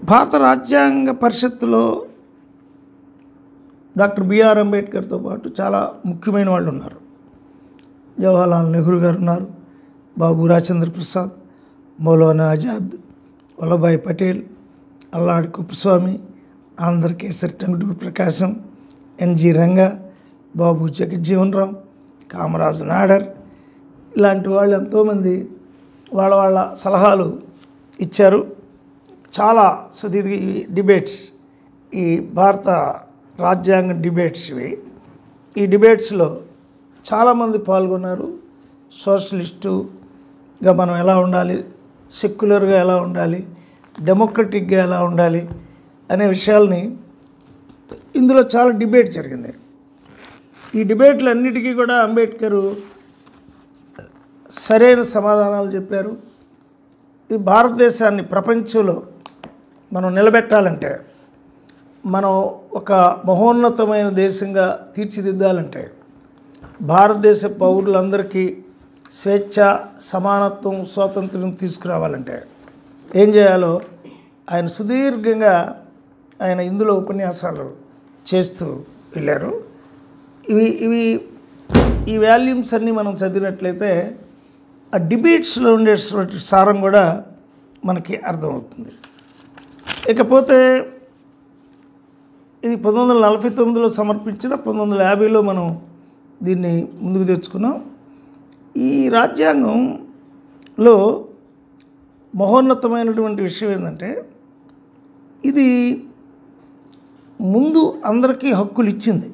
భారత రాజ్యాంగ పరిషత్తులో doctor BR అంబేద్కర్తో పాటు చాలా ముఖ్యమైన వాళ్ళు ఉన్నారు జవహర్లాల్ నెహ్రూ గారు ఉన్నారు బాబు రాజేంద్ర ప్రసాద్ మౌలానా ఆజాద్ వల్లభాయ్ పటేల్ అల్లాడి కుప్పస్వామి ఆంధ్ర కేసరి టంగుటూరు ప్రకాశం ఎన్జి రంగా బాబు జగజ్జీవన్ రామ్ కామరాజు నాడర్ ఇలాంటి వాళ్ళు ఎంతోమంది వాళ్ళ వాళ్ళ సలహాలు ఇచ్చారు చాలా సుదీర్ఘ ఈ డిబేట్స్ ఈ భారత రాజ్యాంగ డిబేట్స్ ఇవి ఈ డిబేట్స్లో చాలామంది పాల్గొన్నారు సోషలిస్టుగా మనం ఎలా ఉండాలి సెక్యులర్గా ఎలా ఉండాలి డెమోక్రటిక్గా ఎలా ఉండాలి అనే విషయాల్ని ఇందులో చాలా డిబేట్ జరిగింది ఈ డిబేట్లన్నిటికీ కూడా అంబేద్కరు సరైన సమాధానాలు చెప్పారు ఈ భారతదేశాన్ని ప్రపంచంలో మనం నిలబెట్టాలంటే మనం ఒక మహోన్నతమైన దేశంగా తీర్చిదిద్దాలంటే భారతదేశ పౌరులందరికీ స్వేచ్ఛ సమానత్వం స్వాతంత్ర్యం తీసుకురావాలంటే ఏం చేయాలో ఆయన సుదీర్ఘంగా ఆయన ఇందులో ఉపన్యాసాలు చేస్తూ వెళ్ళారు ఇవి ఇవి ఈ వాల్యూమ్స్ అన్నీ మనం చదివినట్లయితే ఆ డిబేట్స్లో ఉండేటువంటి సారం కూడా మనకి అర్థమవుతుంది ఇకపోతే ఇది పంతొమ్మిది వందల నలభై తొమ్మిదిలో సమర్పించిన పంతొమ్మిది వందల యాభైలో మనం దీన్ని ముందుకు తెచ్చుకున్నాం ఈ రాజ్యాంగంలో మహోన్నతమైనటువంటి విషయం ఏంటంటే ఇది ముందు అందరికీ హక్కులు ఇచ్చింది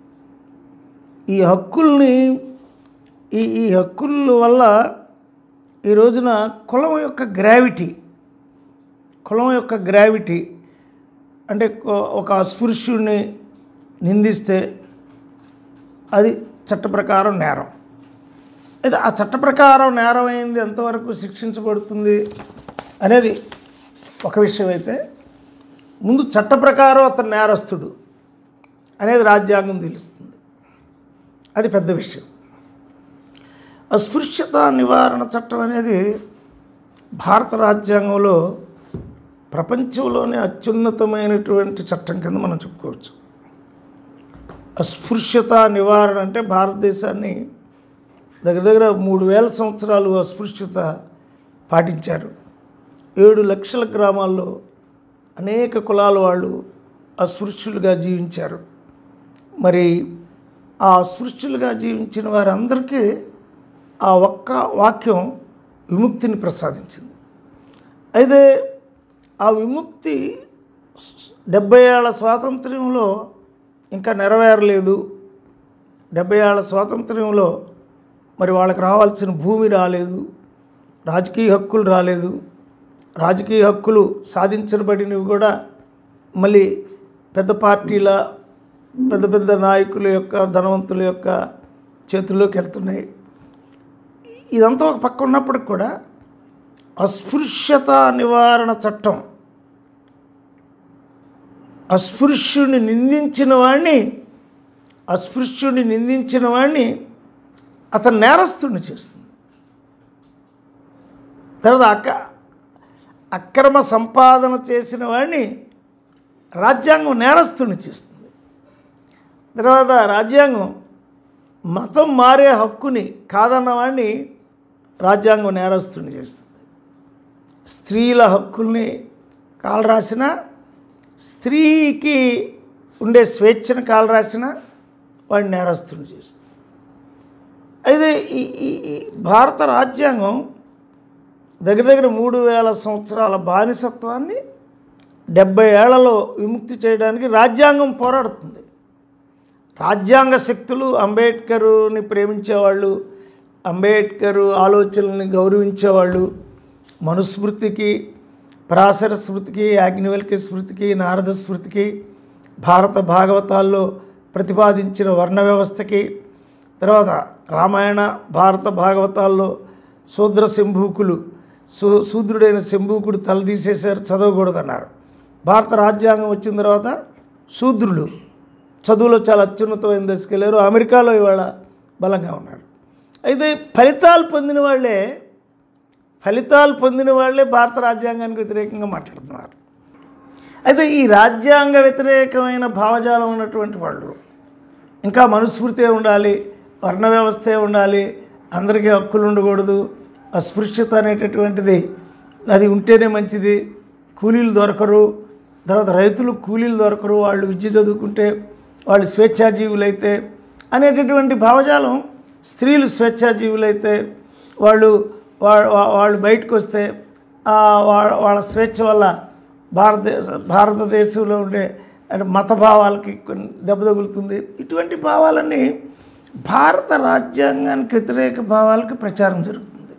ఈ హక్కుల్ని ఈ ఈ హక్కుల వల్ల ఈ రోజున కులం యొక్క గ్రావిటీ కులం యొక్క గ్రావిటీ అంటే కొ- ఒక అస్పృశ్యుడిని నిందిస్తే అది చట్ట ప్రకారం నేరం అయితే ఆ చట్ట ప్రకారం నేరం అయింది ఎంతవరకు శిక్షించబడుతుంది అనేది ఒక విషయం అయితే ముందు చట్ట ప్రకారం అతను నేరస్తుడు అనేది రాజ్యాంగం తెలుస్తుంది అది పెద్ద విషయం అస్పృశ్యత నివారణ చట్టం అనేది భారత రాజ్యాంగంలో ప్రపంచంలోనే అత్యున్నతమైనటువంటి చట్టం కింద మనం చెప్పుకోవచ్చు అస్పృశ్యత నివారణ అంటే భారతదేశాన్ని దగ్గర దగ్గర మూడు వేల సంవత్సరాలు అస్పృశ్యత పాటించారు ఏడు లక్షల గ్రామాల్లో అనేక కులాల వాళ్ళు అస్పృశ్యులుగా జీవించారు మరి ఆ అస్పృశ్యులుగా జీవించిన వారందరికీ ఆ ఒక్క వాక్యం విముక్తిని ప్రసాదించింది అయితే ఆ విముక్తి డెబ్బై ఏళ్ళ స్వాతంత్ర్యంలో ఇంకా నెరవేరలేదు డెబ్బై ఏళ్ళ స్వాతంత్ర్యంలో మరి వాళ్ళకి రావాల్సిన భూమి రాలేదు రాజకీయ హక్కులు రాలేదు రాజకీయ హక్కులు సాధించబడినవి కూడా మళ్ళీ పెద్ద పార్టీల పెద్ద పెద్ద నాయకుల యొక్క ధనవంతుల యొక్క చేతుల్లోకి వెళ్తున్నాయి ఇదంతా ఒక పక్క ఉన్నప్పటికి కూడా అస్పృశ్యత నివారణ చట్టం అస్పృశ్యుడిని నిందించిన వాడిని అస్పృశ్యుడిని నిందించిన వాడిని అతను నేరస్తుడిని చేస్తుంది తర్వాత అక్క అక్రమ సంపాదన చేసిన వాడిని రాజ్యాంగం నేరస్తుడిని చేస్తుంది తర్వాత రాజ్యాంగం మతం మారే హక్కుని కాదన్న వాడిని రాజ్యాంగం నేరస్తుడిని చేస్తుంది స్త్రీల హక్కుల్ని కాలరాసిన స్త్రీకి ఉండే స్వేచ్ఛను కాలరాసిన వాడిని నేరస్తుడిని చేస్తుంది అయితే ఈ ఈ ఈ భారత రాజ్యాంగం దగ్గర దగ్గర మూడు వేల సంవత్సరాల బానిసత్వాన్ని డెబ్బై ఏళ్లలో విముక్తి చేయడానికి రాజ్యాంగం పోరాడుతుంది రాజ్యాంగ శక్తులు అంబేద్కరుని ప్రేమించేవాళ్ళు అంబేద్కరు ఆలోచనల్ని గౌరవించేవాళ్ళు మనుస్మృతికి పరాశర స్మృతికి యాజ్ఞవల్క్య స్మృతికి నారద స్మృతికి భారత భాగవతాల్లో ప్రతిపాదించిన వర్ణ వ్యవస్థకి తర్వాత రామాయణ భారత భాగవతాల్లో శూద్ర శంభూకులు శూ శూద్రుడైన శంభూకుడు తలదీసేశారు చదవకూడదన్నారు భారత రాజ్యాంగం వచ్చిన తర్వాత శూద్రులు చదువులో చాలా అత్యున్నతమైన దశకెళ్ళారు అమెరికాలో ఇవాళ బలంగా ఉన్నారు అయితే ఫలితాలు పొందిన వాళ్ళే ఫలితాలు పొందిన వాళ్ళే భారత రాజ్యాంగానికి వ్యతిరేకంగా మాట్లాడుతున్నారు అయితే ఈ రాజ్యాంగ వ్యతిరేకమైన భావజాలం ఉన్నటువంటి వాళ్ళు ఇంకా మనుస్మృతే ఉండాలి వర్ణ వ్యవస్థే ఉండాలి అందరికీ హక్కులు ఉండకూడదు అస్పృశ్యత అనేటటువంటిది అది ఉంటేనే మంచిది కూలీలు దొరకరు తర్వాత రైతులు కూలీలు దొరకరు వాళ్ళు విద్య చదువుకుంటే వాళ్ళు స్వేచ్ఛాజీవులైతే అనేటటువంటి భావజాలం స్త్రీలు స్వేచ్ఛాజీవులైతే వాళ్ళు వా- వా- వాళ్ళు బయటకు వస్తే ఆ వా- వాళ్ళ స్వేచ్ఛ వల్ల భారతదేశ భారతదేశంలో ఉండే అంటే మత భావాలకి కొన్ని దెబ్బ తగులుతుంది ఇటువంటి భావాలన్నీ భారత రాజ్యాంగానికి వ్యతిరేక భావాలకి ప్రచారం జరుగుతుంది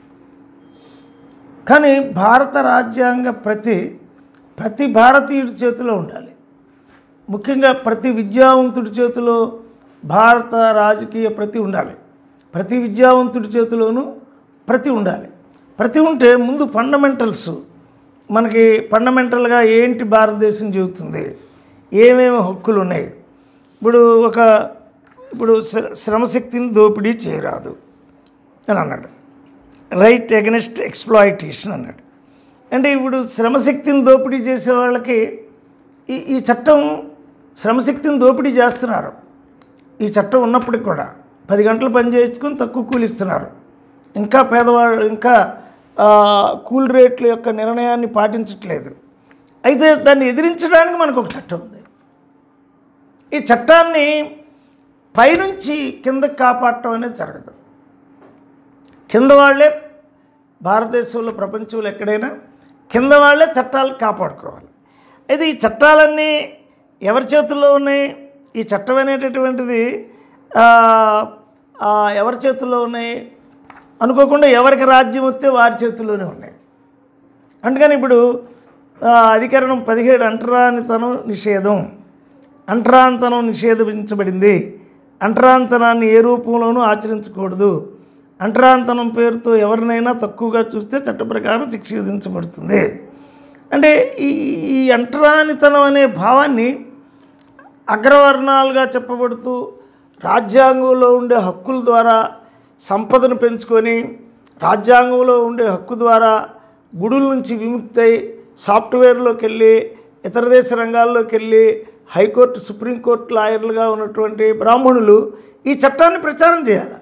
కానీ భారత రాజ్యాంగ ప్రతి ప్రతి భారతీయుడి చేతిలో ఉండాలి ముఖ్యంగా ప్రతి విద్యావంతుడి చేతిలో భారత రాజకీయ ప్రతి ఉండాలి ప్రతి విద్యావంతుడి చేతిలోనూ ప్రతి ఉండాలి ప్రతి ఉంటే ముందు ఫండమెంటల్స్ మనకి ఫండమెంటల్గా ఏంటి భారతదేశం చెబుతుంది ఏమేమి హక్కులు ఉన్నాయి ఇప్పుడు ఒక ఇప్పుడు శ్ర- శ్రమశక్తిని దోపిడీ చేయరాదు అని అన్నాడు రైట్ ఎగనెస్ట్ ఎక్స్ప్లాయిటేషన్ అన్నాడు అంటే ఇప్పుడు శ్రమశక్తిని దోపిడీ చేసే వాళ్ళకి ఈ ఈ చట్టం శ్రమశక్తిని దోపిడీ చేస్తున్నారు ఈ చట్టం ఉన్నప్పటికి కూడా పది గంటలు పని చేయించుకొని తక్కువ కూలి ఇస్తున్నారు ఇంకా పేదవాళ్ళు ఇంకా ఆ, కూల్ రేట్ల యొక్క నిర్ణయాన్ని పాటించట్లేదు అయితే దాన్ని ఎదిరించడానికి మనకు ఒక చట్టం ఉంది ఈ చట్టాన్ని పైనుంచి కిందకి కాపాడటం అనేది జరగదు కింద వాళ్ళే భారతదేశంలో ప్రపంచంలో ఎక్కడైనా కింద వాళ్ళే చట్టాలు కాపాడుకోవాలి అయితే ఈ చట్టాలన్నీ ఎవరి చేతుల్లో ఉన్నాయి ఈ చట్టం అనేటటువంటిది ఆ, ఆ, ఎవరి చేతుల్లో ఉన్నాయి అనుకోకుండా ఎవరికి రాజ్యం వస్తే వారి చేతుల్లోనే ఉన్నాయి అందుకని ఇప్పుడు ఆ, అధికరణం పదిహేడు అంటరానితనం నిషేధం అంటరాంతనం నిషేధించబడింది అంటరాంతనాన్ని ఏ రూపంలోనూ ఆచరించకూడదు అంటరాంతనం పేరుతో ఎవరినైనా తక్కువగా చూస్తే చట్ట ప్రకారం శిక్ష విధించబడుతుంది అంటే ఈ ఈ అంటరానితనం అనే భావాన్ని అగ్రవర్ణాలుగా చెప్పబడుతూ రాజ్యాంగంలో ఉండే హక్కుల ద్వారా సంపదను పెంచుకొని రాజ్యాంగంలో ఉండే హక్కు ద్వారా గుడుల నుంచి విముక్తై సాఫ్ట్వేర్లోకి వెళ్ళి ఇతర దేశ రంగాల్లోకి వెళ్ళి హైకోర్టు సుప్రీంకోర్టు లాయర్లుగా ఉన్నటువంటి బ్రాహ్మణులు ఈ చట్టాన్ని ప్రచారం చేయాలి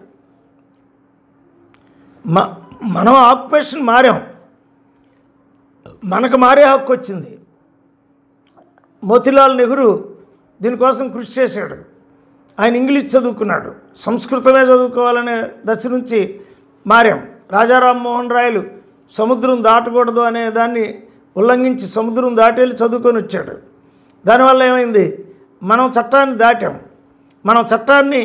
మ మనం ఆక్యుపేషన్ మారాం మనకు మారే హక్కు వచ్చింది మోతిలాల్ నెహ్రూ దీనికోసం కృషి చేశాడు ఆయన ఇంగ్లీష్ చదువుకున్నాడు సంస్కృతమే చదువుకోవాలనే దశ నుంచి మారాం రాజారాం మోహన్ రాయలు సముద్రం దాటకూడదు అనే దాన్ని ఉల్లంఘించి సముద్రం దాటేళ్ళి చదువుకొని వచ్చాడు దానివల్ల ఏమైంది మనం చట్టాన్ని దాటాం మనం చట్టాన్ని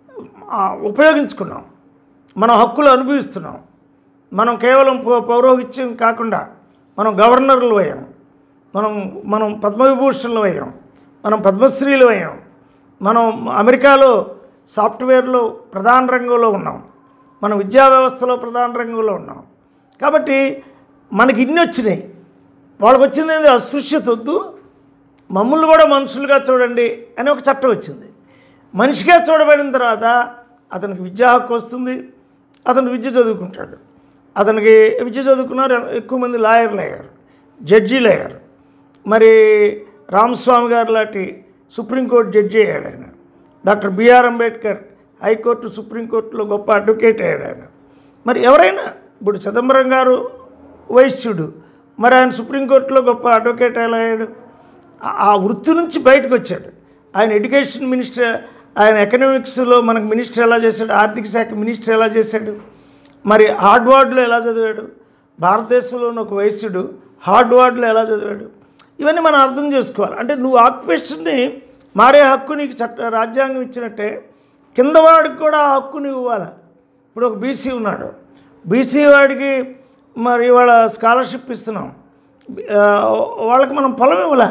ఆ, ఉపయోగించుకున్నాం మనం హక్కులు అనుభవిస్తున్నాం మనం కేవలం పౌ- పౌరోహిత్యం కాకుండా మనం గవర్నర్లు అయ్యాం మనం మనం పద్మవిభూషణలు అయ్యాం మనం పద్మశ్రీలు అయ్యాం మనం అమెరికాలో సాఫ్ట్వేర్లో ప్రధాన రంగంలో ఉన్నాం మనం విద్యా వ్యవస్థలో ప్రధాన రంగంలో ఉన్నాం కాబట్టి మనకి ఇన్ని వచ్చినాయి వాళ్ళకి వచ్చింది ఏంది అస్పృశ్యత వద్దు మమ్మల్ని కూడా మనుషులుగా చూడండి అని ఒక చట్టం వచ్చింది మనిషిగా చూడబడిన తర్వాత అతనికి విద్యా హక్కు వస్తుంది అతను విద్య చదువుకుంటాడు అతనికి విద్య చదువుకున్నారు ఎక్కువ మంది లాయర్లు అయ్యారు జడ్జీలు అయ్యారు మరి రామస్వామి గారు లాంటి సుప్రీంకోర్టు జడ్జి అయ్యాడు ఆయన డాక్టర్ బిఆర్ అంబేద్కర్ హైకోర్టు సుప్రీంకోర్టులో గొప్ప అడ్వకేట్ అయ్యాడు ఆయన మరి ఎవరైనా ఇప్పుడు చిదంబరం గారు వైశ్యుడు మరి ఆయన సుప్రీంకోర్టులో గొప్ప అడ్వకేట్ ఎలా అయ్యాడు ఆ- ఆ వృత్తి నుంచి బయటకు వచ్చాడు ఆయన ఎడ్యుకేషన్ మినిస్టర్ ఆయన ఎకనామిక్స్లో మనకు మినిస్టర్ ఎలా చేశాడు ఆర్థిక శాఖ మినిస్టర్ ఎలా చేశాడు మరి హార్డ్వార్డ్లో ఎలా చదివాడు భారతదేశంలో ఉన్న ఒక వైశ్యుడు హార్డ్వార్డ్లో ఎలా చదివాడు ఇవన్నీ మనం అర్థం చేసుకోవాలి అంటే నువ్వు ఆక్యుపేషన్ని మారే హక్కు నీకు చట్ట రాజ్యాంగం ఇచ్చినట్టే కింద వాడికి కూడా ఆ హక్కు నువ్వు ఇవ్వాలి ఇప్పుడు ఒక బీసీ ఉన్నాడు బీసీ వాడికి మరి ఇవాళ స్కాలర్షిప్ ఇస్తున్నాం ఆ, వాళ్ళకి మనం పొలం ఇవ్వలే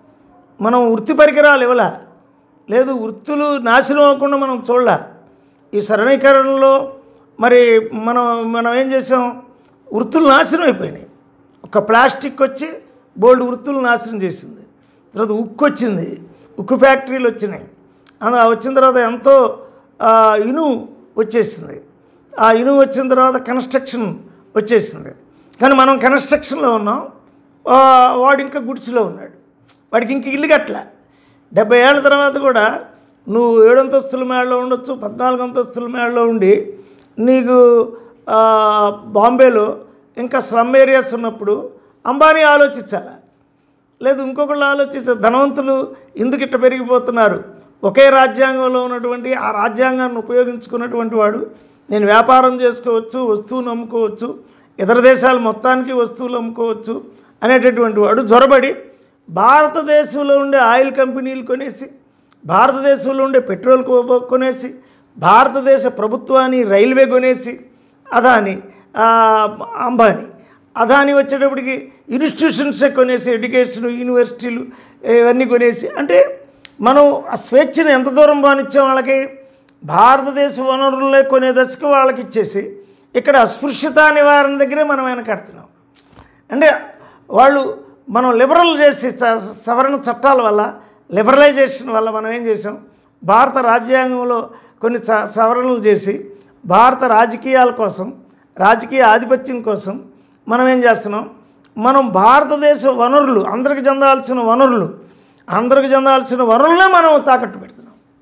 మనం వృత్తి పరికరాలు ఇవ్వలే లేదు వృత్తులు నాశనం అవ్వకుండా మనం చూడలే ఈ సరణీకరణలో మరి మనం మనం ఏం చేసాం వృత్తులు నాశనం అయిపోయినాయి ఒక ప్లాస్టిక్ వచ్చి బోల్డ్ వృత్తులు నాశనం చేసింది తర్వాత ఉక్కు వచ్చింది ఉక్కు ఫ్యాక్టరీలు వచ్చినాయి అలా వచ్చిన తర్వాత ఎంతో ఆ, ఇనుము వచ్చేసింది ఆ ఇనుము వచ్చిన తర్వాత కన్స్ట్రక్షన్ వచ్చేసింది కానీ మనం కన్స్ట్రక్షన్లో ఉన్నాం ఆ, వాడు ఇంకా గుడిసెలో ఉన్నాడు వాడికి ఇంక ఇల్లు కట్టలే డెబ్బై ఏళ్ళ తర్వాత కూడా నువ్వు ఏడు అంతస్తుల మేడలో ఉండొచ్చు పద్నాలుగు అంతస్తుల మేడలో ఉండి నీకు ఆ, బాంబేలో ఇంకా స్లమ్ ఏరియాస్ ఉన్నప్పుడు అంబానీ ఆలోచించాలి లేదు ఇంకొకళ్ళు ఆలోచించారు ధనవంతులు ఎందుకు ఇట్ట పెరిగిపోతున్నారు ఒకే రాజ్యాంగంలో ఉన్నటువంటి ఆ రాజ్యాంగాన్ని ఉపయోగించుకున్నటువంటి వాడు నేను వ్యాపారం చేసుకోవచ్చు వస్తువును అమ్ముకోవచ్చు ఇతర దేశాలు మొత్తానికి వస్తువులు అమ్ముకోవచ్చు అనేటటువంటి వాడు జొరబడి భారతదేశంలో ఉండే ఆయిల్ కంపెనీలు కొనేసి భారతదేశంలో ఉండే పెట్రోల్ కో- కొనేసి భారతదేశ ప్రభుత్వాన్ని రైల్వే కొనేసి అదాని ఆ, అంబానీ అదాని వచ్చేటప్పటికి ఇన్స్టిట్యూషన్స్ కొనేసి ఎడ్యుకేషన్ యూనివర్సిటీలు ఇవన్నీ కొనేసి అంటే మనం ఆ స్వేచ్ఛను ఎంత దూరం బానిచ్చాం వాళ్ళకి భారతదేశ వనరులే కొనే దశకు వాళ్ళకి ఇచ్చేసి ఇక్కడ అస్పృశ్యత నివారణ దగ్గరే మనం వెనకడుతున్నాం అంటే వాళ్ళు మనం లిబరల్ చేసి స- సవరణ చట్టాల వల్ల లిబరలైజేషన్ వల్ల మనం ఏం చేసాం భారత రాజ్యాంగంలో కొన్ని స- సవరణలు చేసి భారత రాజకీయాల కోసం రాజకీయ ఆధిపత్యం కోసం మనం ఏం చేస్తున్నాం మనం భారతదేశ వనరులు అందరికి చెందాల్సిన వనరులు అందరికి చెందాల్సిన వనరులనే మనం తాకట్టు పెడుతున్నాం